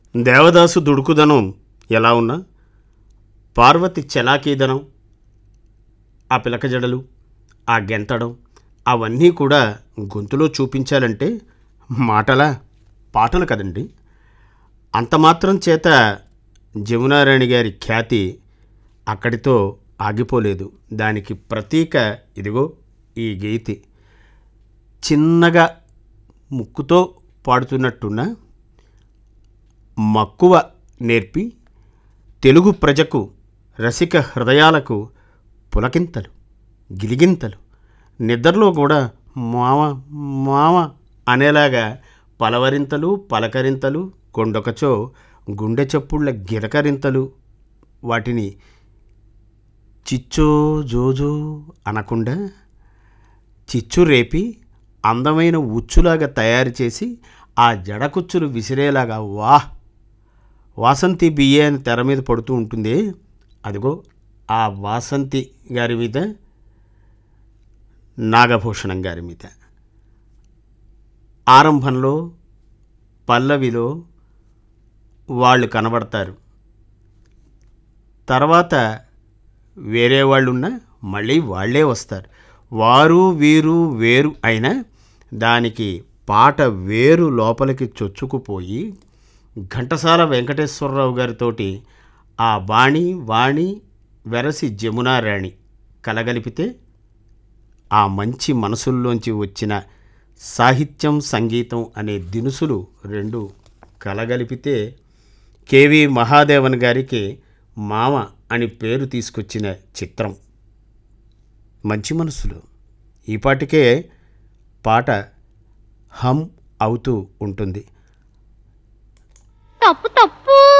దేవదాసు దుడుకుదనం ఎలా ఉన్నా పార్వతి చలాకీదనం ఆ పిలక జడలు ఆ గెంతడం అవన్నీ కూడా గొంతులో చూపించాలంటే మాటలా పాటలు కదండి అంత మాత్రం చేత జమునారాణి గారి ఖ్యాతి అక్కడితో ఆగిపోలేదు దానికి ప్రతీక ఇదిగో ఈ గీతి చిన్నగా ముక్కుతో పాడుతున్నట్టున్న మక్కువ నేర్పి తెలుగు ప్రజకు రసిక హృదయాలకు పులకింతలు గిలిగింతలు నిద్రలో కూడా మామ మామ అనేలాగా పలవరింతలు పలకరింతలు కొండొకచో గుండె చప్పుళ్ళ గిరకరింతలు వాటిని చిచ్చో జోజో అనకుండా చిచ్చు రేపి అందమైన ఉచ్చులాగా తయారు చేసి ఆ జడకుచ్చులు విసిరేలాగా వాహ్ వాసంతి బియ్యే అని తెర మీద పడుతూ ఉంటుంది అదిగో ఆ వాసంతి గారి మీద నాగభూషణం గారి మీద ఆరంభంలో పల్లవిలో వాళ్ళు కనబడతారు తర్వాత వేరే వాళ్ళు ఉన్నా మళ్ళీ వాళ్ళే వస్తారు వారు వీరు వేరు అయినా దానికి పాట వేరు లోపలికి చొచ్చుకుపోయి ఘంటసాల వెంకటేశ్వరరావు గారితోటి ఆ బాణి వాణి వెరసి జమునారాణి కలగలిపితే ఆ మంచి మనసుల్లోంచి వచ్చిన సాహిత్యం సంగీతం అనే దినుసులు రెండు కలగలిపితే కేవి మహాదేవన్ గారికి మామ అని పేరు తీసుకొచ్చిన చిత్రం మంచి మనసులు ఈ పాటికే పాట హమ్ అవుతూ ఉంటుంది తప్పు తప్పు